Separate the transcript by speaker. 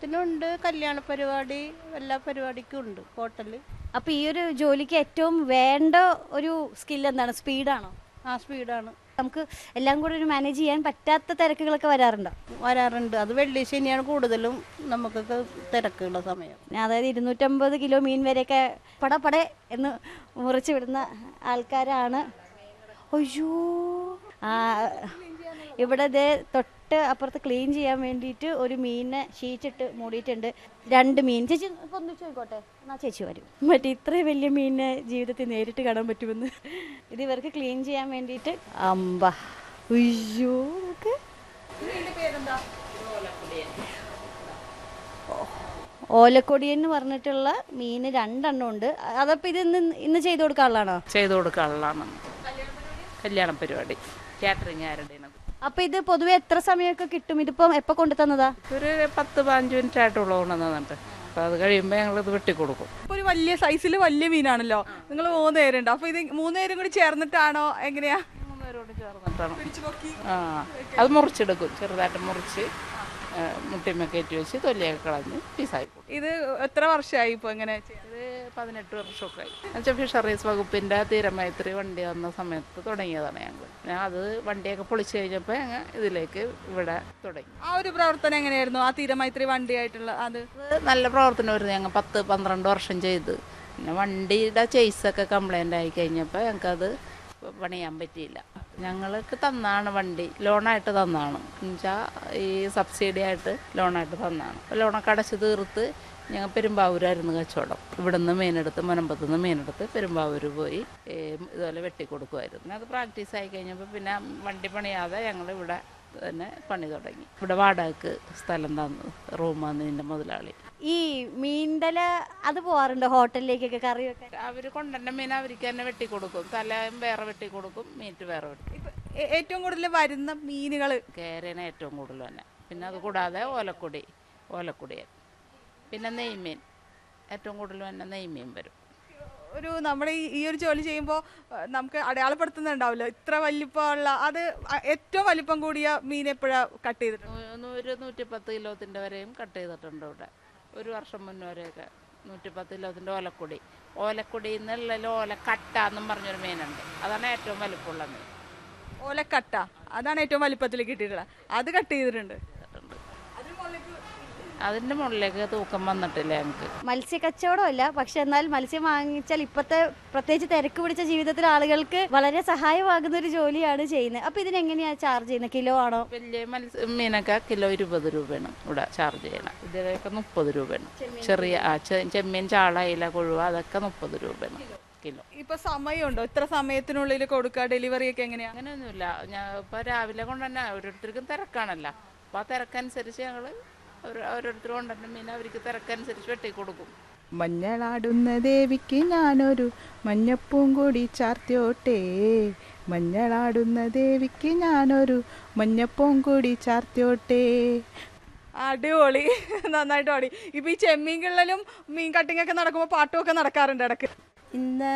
Speaker 1: കല്യാണത്തിനുണ്ട് കല്യാണ പരിപാടി എല്ലാ പരിപാടിക്കും ഉണ്ട് ഹോട്ടലിൽ
Speaker 2: അപ്പൊ ഈ ഒരു ജോലിക്ക് ഏറ്റവും വേണ്ട ഒരു സ്കിൽ എന്താണ് സ്പീഡാണോ
Speaker 1: ആ സ്പീഡാണ്
Speaker 2: നമുക്ക് എല്ലാം കൂടെ ഒരു മാനേജ് ചെയ്യാൻ പറ്റാത്ത തിരക്കുകളൊക്കെ വരാറുണ്ടോ
Speaker 1: വരാറുണ്ട് അത് വെള്ളി ശനിയാണ് കൂടുതലും നമുക്കൊക്കെ തിരക്കുള്ള സമയം
Speaker 2: അതായത് ഇരുന്നൂറ്റമ്പത് കിലോ മീൻ വരെയൊക്കെ പടപടെ എന്ന് മുറിച്ച് വിടുന്ന ആൾക്കാരാണ് അയ്യോ ആ ഇവിടെ ദേ തൊട്ട് അപ്പുറത്ത് ക്ലീൻ ചെയ്യാൻ വേണ്ടിയിട്ട് ഒരു മീനിനെ ഷീറ്റിട്ട് മൂടിയിട്ടുണ്ട് രണ്ട് മീൻ ചേച്ചി ഇപ്പൊ ഒന്ന് ചോദിക്കോട്ടെ എന്നാ ചേച്ചി വരും മറ്റേ ഇത്രയും വലിയ മീനിനെ ജീവിതത്തിൽ നേരിട്ട് കാണാൻ പറ്റുമെന്ന് ഇത് ഇവർക്ക് ക്ലീൻ ചെയ്യാൻ വേണ്ടിയിട്ട് അമ്പ അയ്യോ നോക്ക്. ഓലക്കൊടി എന്ന് പറഞ്ഞിട്ടുള്ള മീന് രണ്ടെണ്ണം ഉണ്ട് അതപ്പോ ഇത് ഇന്ന് ഇന്ന് ചെയ്ത് കൊടുക്കാനുള്ളതാണോ
Speaker 3: ചെയ്തു കൊടുക്കാനുള്ളതാണ് കല്യാണ പരിപാടി കാറ്ററിംഗ് ആരുടെയാണ്
Speaker 2: അപ്പൊ ഇത് പൊതുവെ എത്ര സമയമൊക്കെ കിട്ടും ഇതിപ്പം എപ്പോ കൊണ്ടു തന്നതാ
Speaker 3: ഒരു പത്ത് പതിനഞ്ച് മിനിറ്റ് ആയിട്ടുള്ള കൊണ്ടുവന്നിട്ട് അപ്പോൾ അത് കഴിയുമ്പോൾ ഞങ്ങളിത് വെട്ടിക്കൊടുക്കും
Speaker 4: ഇപ്പൊ ഒരു വലിയ സൈസിൽ വലിയ മീനാണല്ലോ നിങ്ങൾ മൂന്ന് പേരുണ്ട് അപ്പൊ ഇത് മൂന്ന് പേരും കൂടി ചേർന്നിട്ടാണോ എങ്ങനെയാ
Speaker 3: മൂന്നുപേരോട് ചേർന്നിട്ടാണ് ആ അത് മുറിച്ചെടുക്കും ചെറുതായിട്ട് മുറിച്ച് ആ, മുട്ടിമ കയറ്റി വെച്ച് തൊലിയൊക്കെ കളഞ്ഞ് പീസായി കൊടുക്കും
Speaker 4: ഇത് എത്ര വർഷമായി ഇപ്പൊ എങ്ങനെ ചെയ്യാൻ?
Speaker 3: ഇത് പതിനെട്ട് വർഷമൊക്കെ ആയി എന്നുവെച്ചാൽ ഫിഷറീസ് വകുപ്പിൻ്റെ തീരമൈത്രി വണ്ടി വന്ന സമയത്ത് തുടങ്ങിയതാണ് ഞങ്ങൾ ഞാൻ അത് വണ്ടിയൊക്കെ പൊളിച്ച് കഴിഞ്ഞപ്പോൾ ഞങ്ങൾ ഇതിലേക്ക് ഇവിടെ തുടങ്ങി
Speaker 4: ആ ഒരു പ്രവർത്തനം എങ്ങനെയായിരുന്നു ആ തീരമൈത്രി വണ്ടിയായിട്ടുള്ള അത്
Speaker 3: അത് നല്ല പ്രവർത്തനമായിരുന്നു ഞങ്ങൾ പത്ത് പന്ത്രണ്ട് വർഷം ചെയ്ത് പിന്നെ വണ്ടിയുടെ ചേസൊക്കെ കംപ്ലൈൻ്റ് ആയി കഴിഞ്ഞപ്പോൾ ഞങ്ങൾക്കത് പണിയാൻ പറ്റിയില്ല ഞങ്ങൾക്ക് തന്നാണ് വണ്ടി ലോണായിട്ട് തന്നാണ് എന്നുവെച്ചാൽ ഈ സബ്സിഡി ആയിട്ട് ലോണായിട്ട് തന്നാണ് ലോണൊക്കെ അടച്ച് തീർത്ത് ഞങ്ങൾ പെരുമ്പാവൂരായിരുന്നു കച്ചവടം ഇവിടുന്ന് മീനെടുത്ത് മുനമ്പത്ത് നിന്ന് മീനെടുത്ത് പെരുമ്പാവൂർ പോയി ഏ, ഇതുപോലെ വെട്ടിക്കൊടുക്കുമായിരുന്നു പിന്നെ അത് പ്രാക്ടീസ് ആയി കഴിഞ്ഞപ്പോൾ പിന്നെ വണ്ടി പണിയാതെ ഞങ്ങൾ ഇവിടെ തന്നെ പണി തുടങ്ങി ഇവിടെ വാടകയ്ക്ക് സ്ഥലം തന്നു റൂം വന്നതിൻ്റെ മുതലാളി
Speaker 2: ഈ മീൻതല അത് പോവാറുണ്ട് ഹോട്ടലിലേക്കൊക്കെ കറിയൊക്കെ
Speaker 3: അവർ കൊണ്ടുവന്ന മീൻ അവർക്ക് തന്നെ വെട്ടിക്കൊടുക്കും തലയും വേറെ വെട്ടിക്കൊടുക്കും മീറ്റ് വേറെ വെട്ടി
Speaker 4: ഇപ്പൊ ഏ- ഏറ്റവും കൂടുതൽ വരുന്ന മീനുകൾ
Speaker 3: കേരയാണ് ഏറ്റവും കൂടുതൽ തന്നെ പിന്നെ അത് കൂടാതെ ഓലക്കൊടി ഓലക്കൊടിയൻ പിന്നെ നെയ്മീൻ ഏറ്റവും കൂടുതൽ തന്നെ നെയ്മീൻ വരും
Speaker 4: ഒരു നമ്മുടെ ഈ- ഈ ഒരു ജോലി ചെയ്യുമ്പോൾ നമുക്ക് അടയാളപ്പെടുത്തുന്നുണ്ടാവില്ല ഇത്ര വലിപ്പമുള്ള അത് അ- ഏറ്റവും വലിപ്പം കൂടിയ മീൻ എപ്പോഴാ കട്ട് ചെയ്തിട്ടുണ്ട്
Speaker 3: നൂ- നൂറ് നൂറ്റിപ്പത്ത് കിലോത്തിൻ്റെ വരെയും കട്ട് ചെയ്തിട്ടുണ്ട് ഇവിടെ ഒരു വർഷം മുന്നേ വരെയൊക്കെ നൂറ്റിപ്പത്ത് കിലോത്തിൻ്റെ ഓലക്കൊടി ഓലക്കൊടി എന്നുള്ള ഓലക്കട്ട എന്നും പറഞ്ഞൊരു മീനുണ്ട് അതാണ് ഏറ്റവും വലിപ്പമുള്ള മീൻ
Speaker 4: ഓലക്കട്ട അതാണ് ഏറ്റവും വലിപ്പത്തിൽ കിട്ടിയിട്ടുള്ളത് അത് കട്ട് ചെയ്തിട്ടുണ്ട്
Speaker 3: അതിൻ്റെ മുകളിലേക്ക് തൂക്കം വന്നിട്ടില്ല ഞങ്ങൾക്ക്
Speaker 2: മത്സ്യ കച്ചവടമല്ല പക്ഷെ എന്നാൽ മത്സ്യം വാങ്ങിച്ചാൽ ഇപ്പോഴത്തെ പ്രത്യേകിച്ച് തിരക്ക് പിടിച്ച ജീവിതത്തിൽ ആളുകൾക്ക് വളരെ സഹായമാകുന്ന ഒരു ജോലിയാണ് ചെയ്യുന്നത് അപ്പൊ ഇതിനെങ്ങനെയാ ചാർജ് ചെയ്യുന്നത് കിലോ ആണോ
Speaker 3: വലിയ മത്സ്യ മീനൊക്കെ കിലോ ഇരുപത് രൂപയാണ് ഇവിടെ ചാർജ് ചെയ്യണം ഇതിലൊക്കെ മുപ്പത് രൂപയാണ് ചെറിയ ആ ചെ- ചെമ്മീൻ ചാള ഇല കൊഴുവ അതൊക്കെ മുപ്പത് രൂപയാണ് കിലോ
Speaker 4: ഇപ്പൊ സമയമുണ്ടോ ഇത്ര സമയത്തിനുള്ളിൽ കൊടുക്കുക ഡെലിവറി ഒക്കെ എങ്ങനെയാ
Speaker 3: അങ്ങനെയൊന്നുമില്ല ഞാൻ ഇപ്പോൾ രാവിലെ കൊണ്ടുതന്നെ ഓരോരുത്തർക്കും തിരക്കാണല്ലോ അപ്പോൾ ആ തിരക്കനുസരിച്ച് ഞങ്ങൾ ഓരോരുത്തർ കൊണ്ടുവന്ന മീൻ അവർക്ക് തിരക്കനുസരിച്ച് വെട്ടി കൊടുക്കും
Speaker 5: മഞ്ഞളാടുന്ന ദേവിക്ക് ഞാനൊരു മഞ്ഞപ്പൂം കൂടി ചാർത്തിയോട്ടെ മഞ്ഞളാടുന്ന ദേവിക്ക് ഞാനൊരു മഞ്ഞപ്പൂം കൂടി ചാർത്തിയോട്ടെ
Speaker 4: അടിപൊളി നന്നായിട്ട് പാടി ഇപ്പൊ ഈ ചെമ്മീൻ കിള്ളലും മീൻ കട്ടിങ് ഒക്കെ നടക്കുമ്പോൾ പാട്ടും ഒക്കെ നടക്കാറുണ്ട് ഇടയ്ക്ക്
Speaker 1: ഇന്ന്